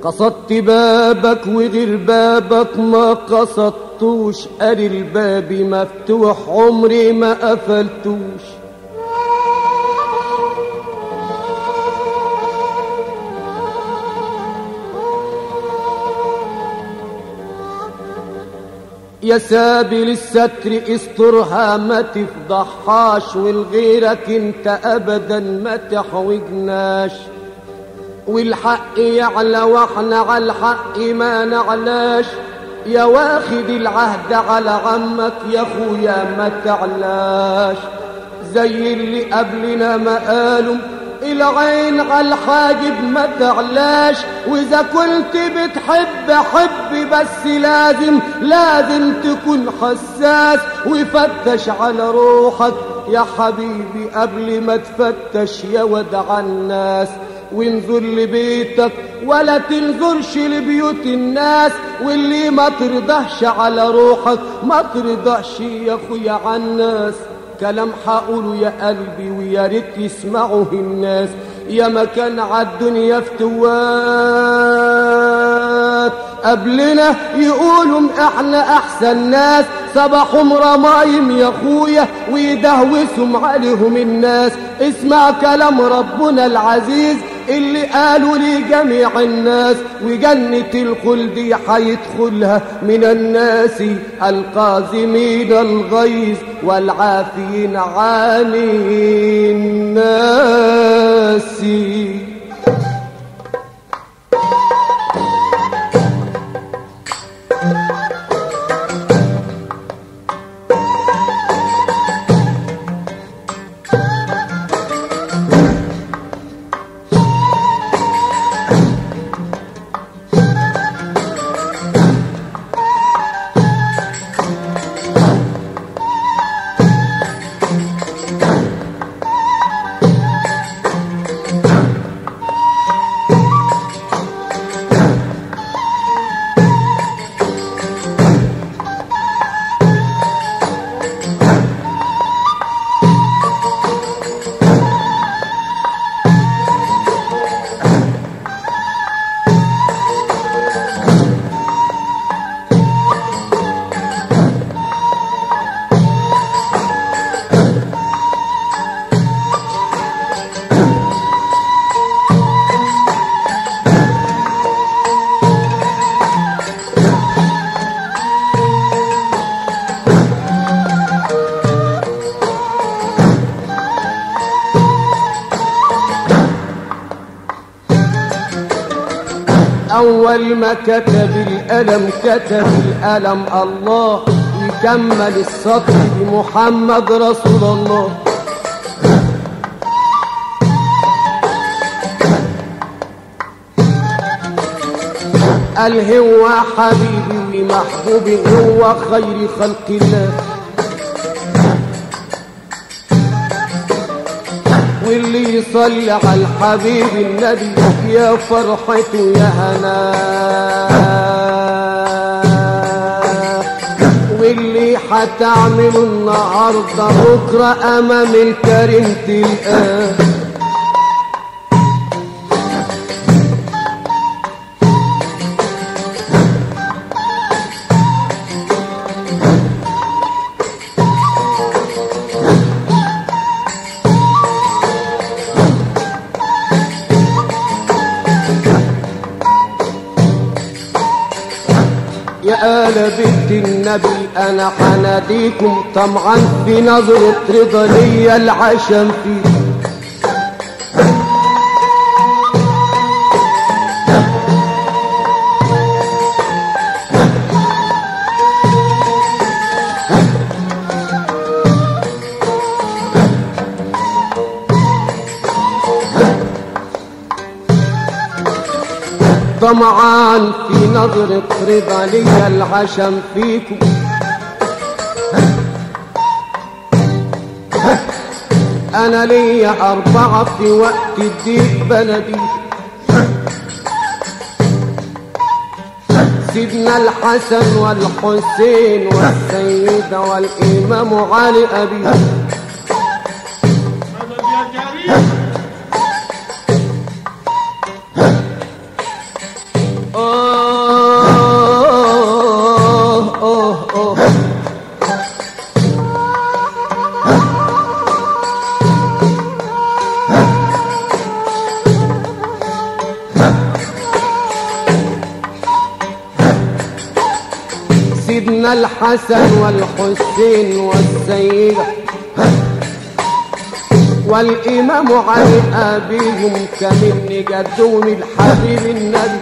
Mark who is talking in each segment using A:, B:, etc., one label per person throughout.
A: قصدت بابك وغير بابك ما قصدتوش قال الباب مفتوح عمري ما قفلتوش يا سابل الستر استرها ما تفضحهاش والغيرك انت ابدا ما تحوجناش والحق يعلى واحنا على الحق ما نعلاش يا واخد العهد على عمك يا اخويا ما تعلاش زي اللي قبلنا ما قالوا العين على الحاجب ما تعلاش واذا كنت بتحب حب بس لازم لازم تكون حساس وفتش على روحك يا حبيبي قبل ما تفتش يا ودع الناس وانظر لبيتك ولا تنظرش لبيوت الناس واللي ما ترضاش على روحك ما ترضاش يا اخويا على الناس كلام حقوله يا قلبي ويا ريت يسمعه الناس يا مكان عالدنيا فتوات قبلنا يقولوا احنا احسن ناس صباحهم رمايم يا اخويا ويدهوسهم عليهم الناس اسمع كلام ربنا العزيز اللي قالوا لجميع الناس وجنة الخلد حيدخلها من الناس القازمين الغيظ والعافين عن الناس أول ما كتب الألم كتب الألم الله يكمل السطر بمحمد رسول الله قال هو حبيبي ومحبوبي هو خير خلق الله واللي يصلي على الحبيب النبي يا فرحته يا هنا واللي حتعمله النهارده بكره امام الكريم تلقاه يا آل بيت النبي أنا حناديكم طمعا في نظرة رضا ليا العشم فيه طمعان في نظرة رضا لي العشم فيكم أنا لي أربعة في وقت الضيق بلدي سيدنا الحسن والحسين والسيدة والإمام علي أبي
B: مدد يا كريم
A: سيدنا الحسن والحسين والسيدة والإمام علي أبيهم كمن جدهم الحبيب النبي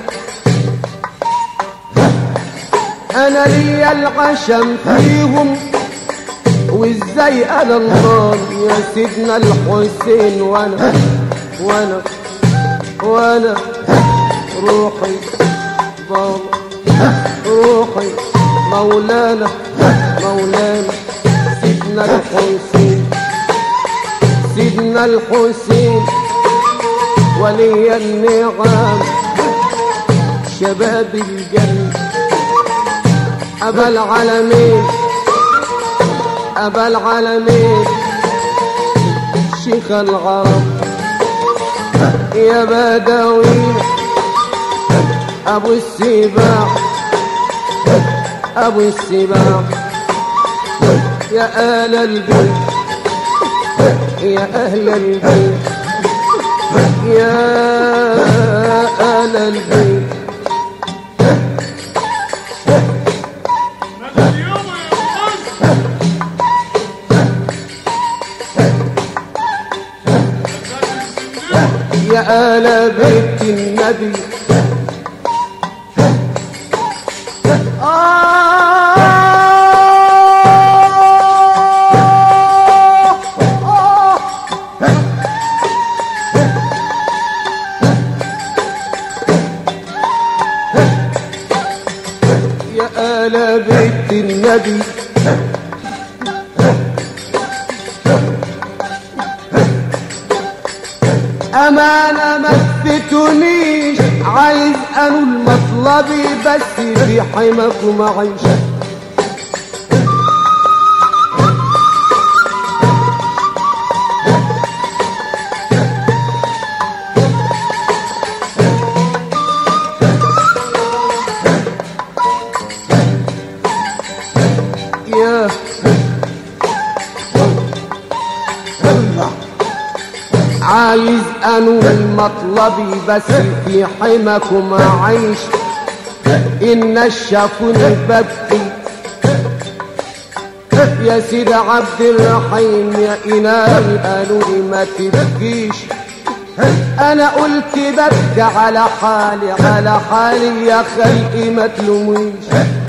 A: أنا لي العشم فيهم وازاي انا الله يا سيدنا الحسين وانا وانا وانا روحي بابا روحي مولانا مولانا سيدنا الحسين سيدنا الحسين ولي النعم شباب الجنة أبا العالمين أبا العالمين شيخ العرب يا بدوي أبو السباع أبو السباع يا أهل البيت يا أهل البيت يا أهل البيت يا آل بيت النبي يا آل بيت النبي أمانة ما تفتنيش عايز أنول مطلبي بس في حماكم أعيش يا عايز انول مطلبي بس في حماكم اعيش ان شافوني ببكي يا سيد عبد الرحيم يا إلهي قالوا لي ما تبكيش انا قلت ببكي على حالي على حالي يا خلقي ما تلوميش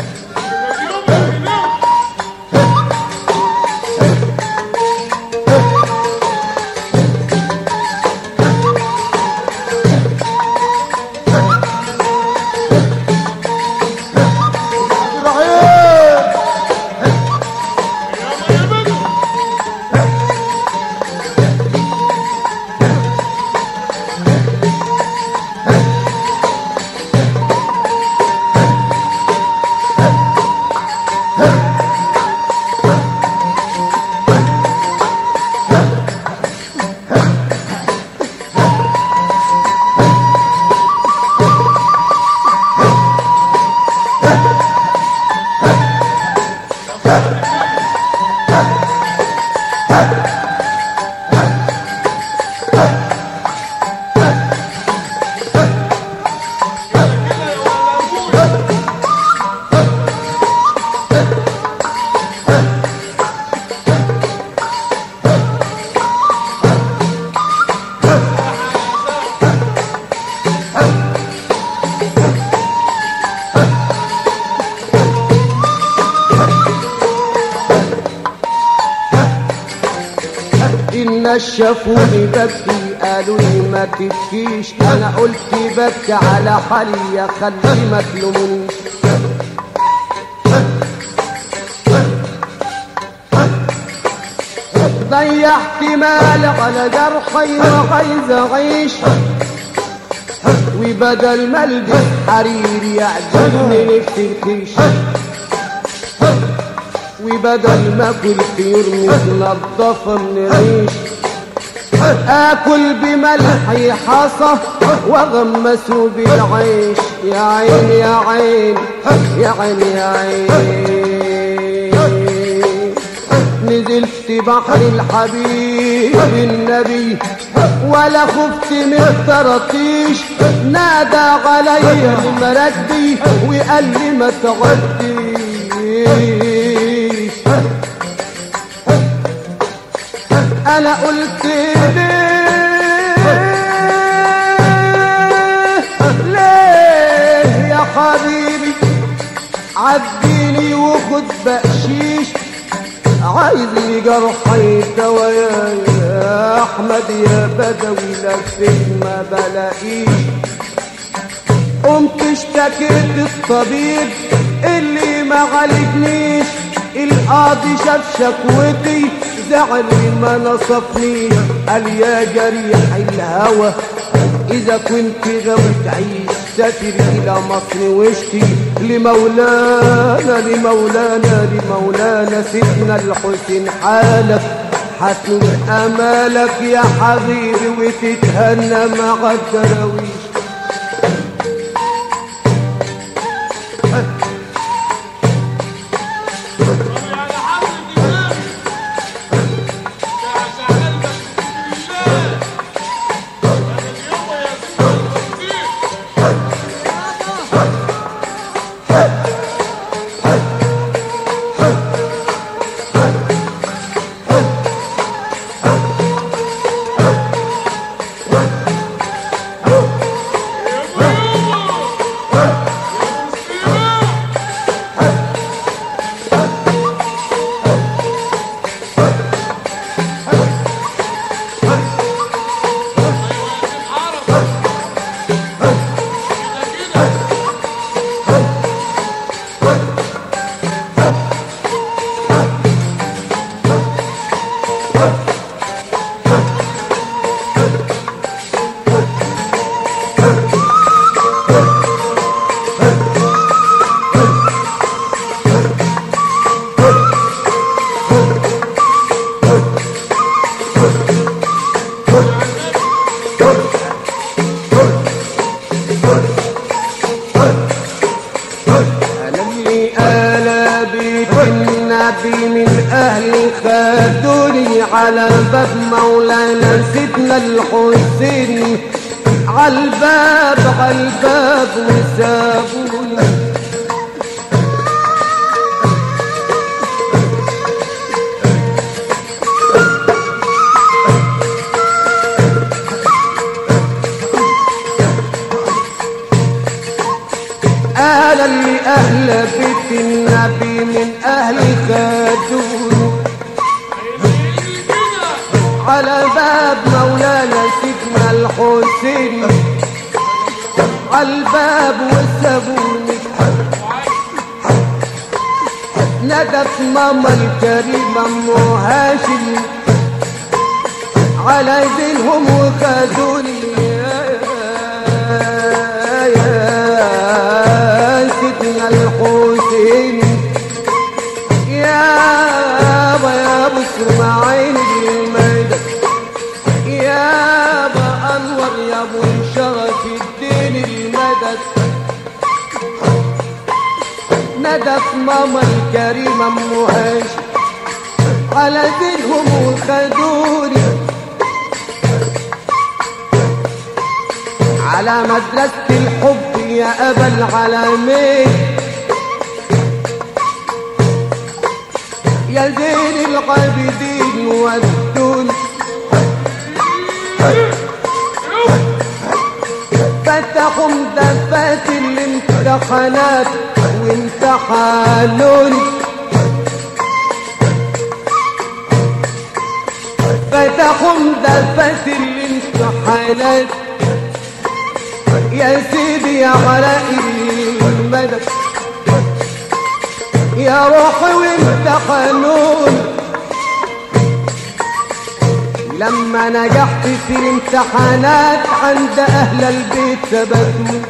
A: إن شافوني ببكي قالوا لي ما تبكيش أنا قلت ببكي على حالي يا خلي ما تلومونيش ضيعت مال على جرحي وعايز أعيش وبدل ما البس حرير يعجبني نفسي الكيش وبدل ما اكل طيور متنضفه من الريش اكل بملحي حصى واغمسه بالعيش يا عين يا عين يا عين يا عين نزلت بحر الحبيب النبي ولا خفت من الطراطيش نادى علي المردي وقال لي ما تعدي انا قلت ليه ليه يا حبيبي عديني وخد بقشيش عايز لي جرحي دوايا يا احمد يا بدوي لفيت ما بلاقيش قمت اشتكيت الطبيب اللي ما عالجنيش القاضي شاف شكوتي زعل ما نصفنيش قال يا جريح الهوى اذا كنت غاوي تعيش سافر الى مصر واشتي لمولانا لمولانا لمولانا سيدنا الحسين حالك حتنور امالك يا حبيبي وتتهنى مع الدراويش
B: على حبل الدماغ عشان قلبك بالله انا اليوم يا سيدي الوزير يا يومو يا مسلمة
A: أنا اللي أنا بيت النبي من أهلي خدوني على باب مولانا سيدنا الحسين عالباب عالباب وسابوني أنا اللي أهل بيت النبي من أهلي خدوني على باب مولانا سيدنا الحسين عالباب وسابوني ندت ماما الكريمة أم هاشم على دينهم وخدوني يا يا سيدنا الحسين يا ابا يا ابو اسماعيل الميدان يا ابا انور يا ابو شرف الدين المدد ندت ماما الكريمة ام هاشم على دينهم وخدوني على مدرسة الحب يا أبا العالمين يا زين العابدين والدون فتحوا مدفات الامتحانات وامتحانوني فتحوا مدفات الامتحانات يا سيدي يا علاء المدد يا روحي وانت حنون لما نجحت في الامتحانات عند اهل البيت ثبتوا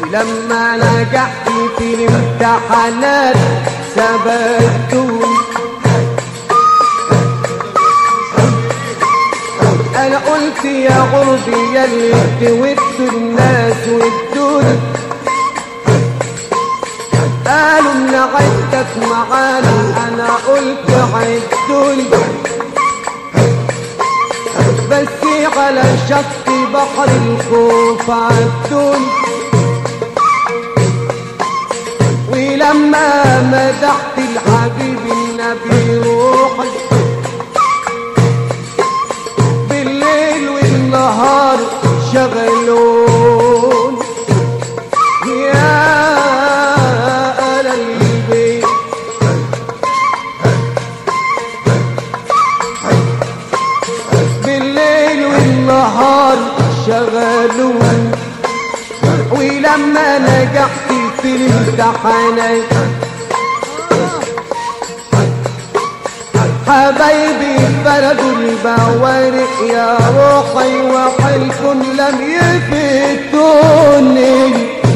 A: ولما نجحت في الامتحانات ثبتوني انا قلت يا غربي يا اللي ودوا الناس ودوني قالوا ان عدتك معانا انا قلت عدوني بس على شط بحر الخوف عدوني ولما مدحت الحبيب النبي روحي بالليل والنهار شغلون يا أهل البيت بالليل والنهار شغلون ولما نجحت في الامتحانات حبايبي بردوا البوارق يا روحي وحلف لم يفتوني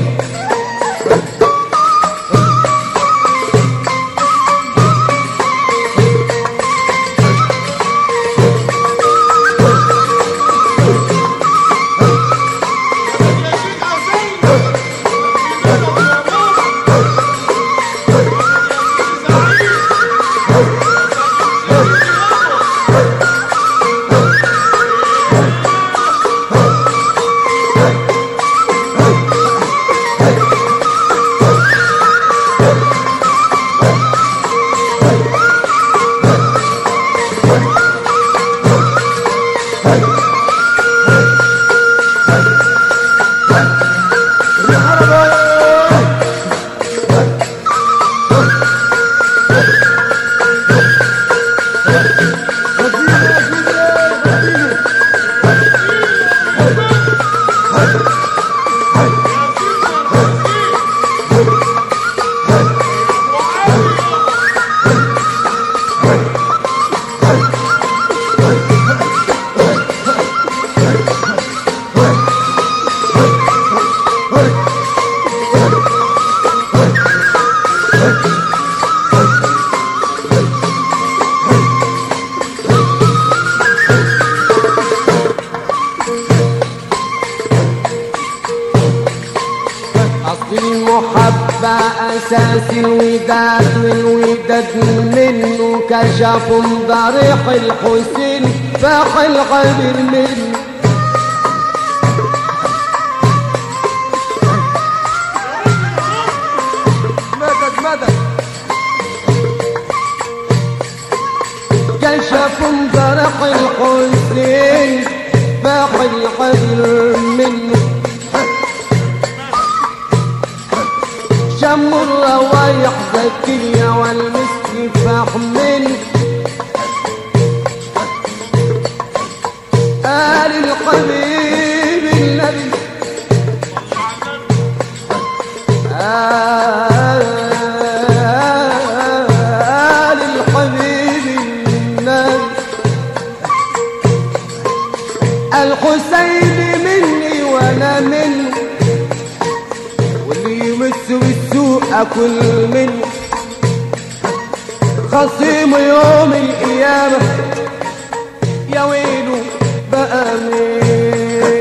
A: أصل المحبة أساس الوداد والوداد منه كشف ضريح الحسين فاح الغدر منه مدد مدد كشف ضريح الحسين فاح الغدر منه شم الروايح زكية والمسك فحمل آل الحبيب النبي آل الحبيب النبي الحسين مني وانا منه واللي يمس بالسوء اكل منه خصيم يوم القيامة يا ويله بقى مين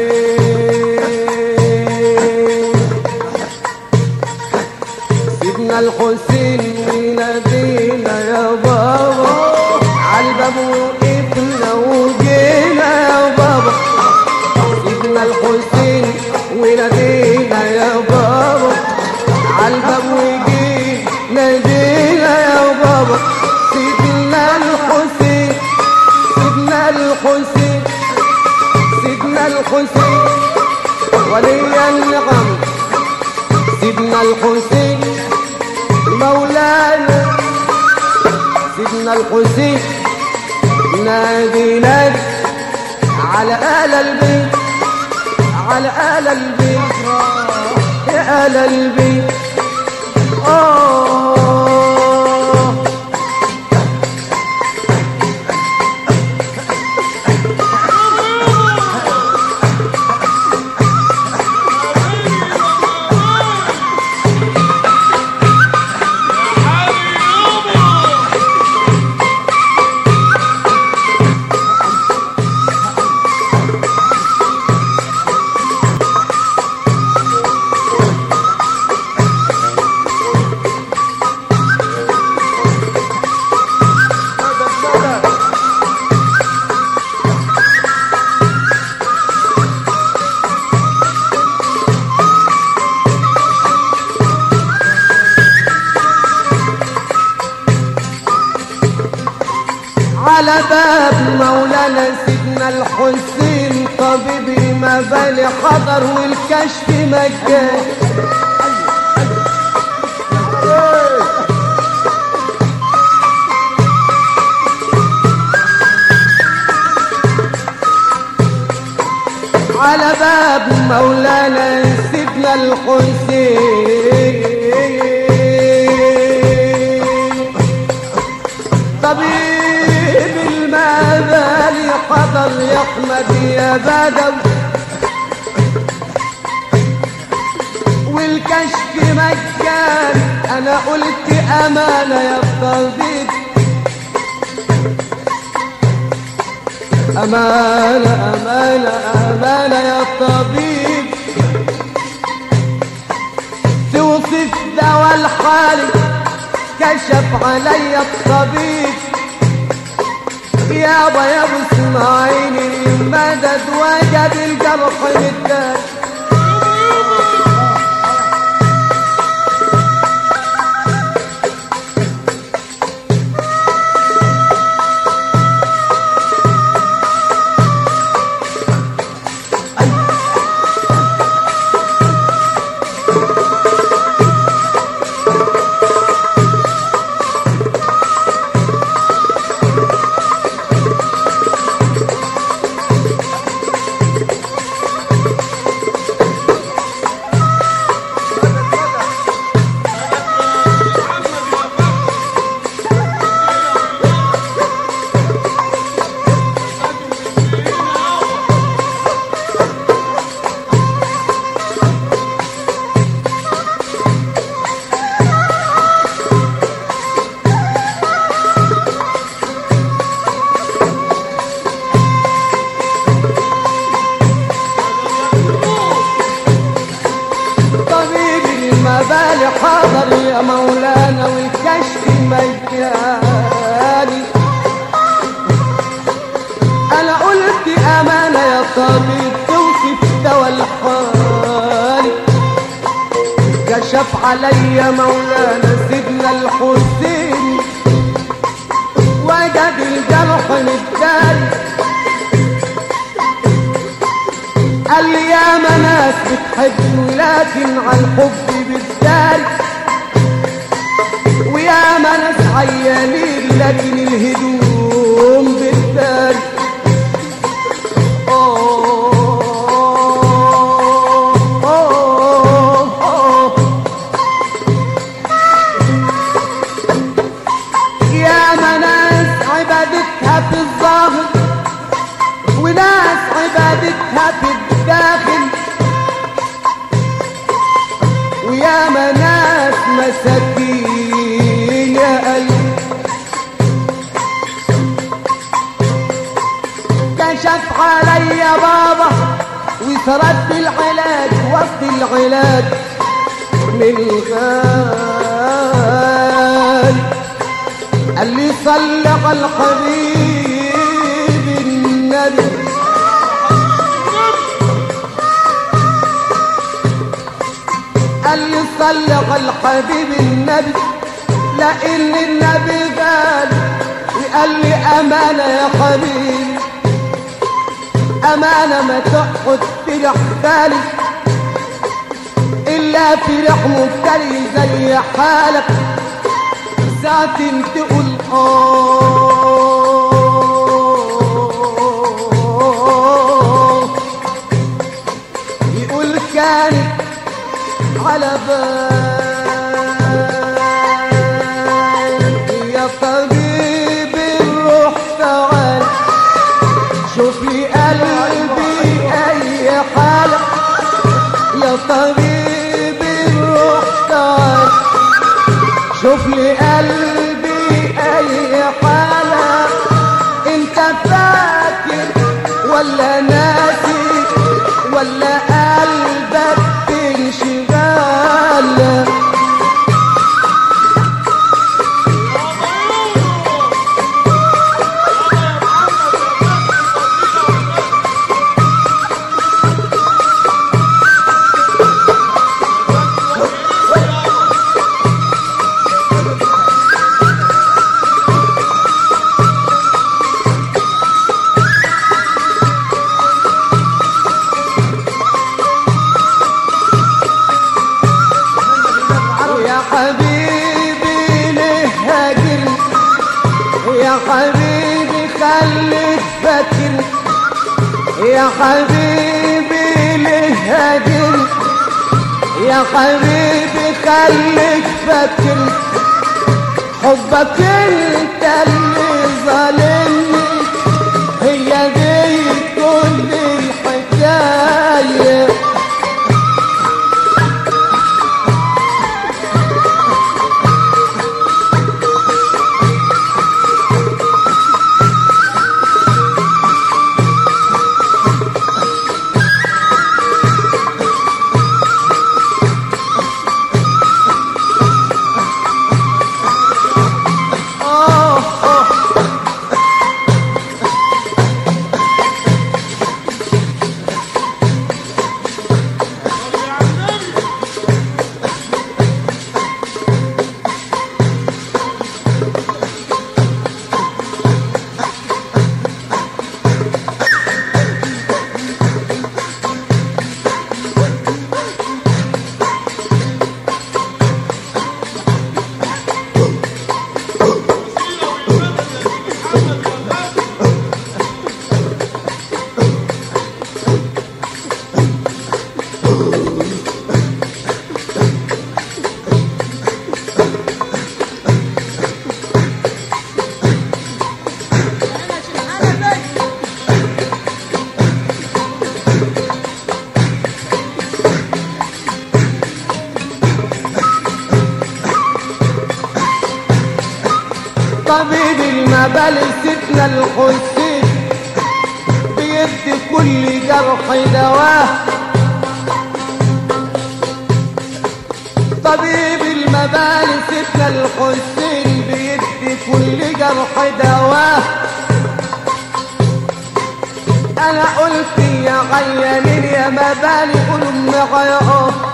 A: سيدنا الحسين ونادينا يا بابا عالباب وقفنا وجينا يا بابا سيدنا الحسين ونادينا يا بابا عالباب وجينا نادينا يا بابا سيدنا الحسين سيدنا الحسين سيدنا الحسين ولي النعم سيدنا الحسين مولانا سيدنا الحسين نادي نادي على آل البيت على آل البيت يا آل البيت آه
B: يا
A: على باب مولانا سيدنا الحسين طبيب المبالي حضر والكشف مجاني على باب مولانا سيدنا الحسين طبيب المبالي حضر يا احمد يا بدوي والكشف مجان انا قلت امانه يا طبيب أمانة أمانة أمانة يا طبيب توصف دواء الحالي كشف علي الطبيب يابا يا ابو اسماعيل المدد وجد الجرح مدد طبيب المبالي حاضر يا مولانا والكشف مجاني انا قلت امانه يا طبيب توصف دواء الحالي كشف علي مولانا سيدنا الحسين وجد الجرح متداري قال لي يا ناس بتحب لكن عن حبي بالداري ويا ناس عيانين لكن الهدوم بالداري أوه، أوه، أوه. يا ناس عبادتها في الظاهر وناس عبادتها في الداخل ويا ناس مساكين يا قلبي كشف علي يا بابا وسرد العلاج وسط العلاج من الغالي قال لي صل على الحبيب النبي قال لي صل على الحبيب النبي لان النبي قال وقال لي امانه يا حبيبي امانه ما تقعد ترح بالي الا في رح مبتلي زي حالك ساعة تقول آه يقول كانت على بال يا طبيب الروح تعال شوف لي قلبي اي حالة يا طبيب الروح تعال شوف لي قلبي اي حالة انت فاكر ولا ناسي ولا قلبك انشغال حبيبي ليه هاجرني يا حبيبي خليك فاكر يا حبيبي ليه هاجرني يا حبيبي خليك فاكر حبك انت اللي ظالمني هي دي كل الحكايه آه آه
B: يا النبي
A: طبيب المبال سيدنا الحسين بيدي كل جرح دواه طبيب المبال سيدنا الحسين بيدي كل جرح دواه انا قلت يا غيانين يا مبالي قولوا معايا اه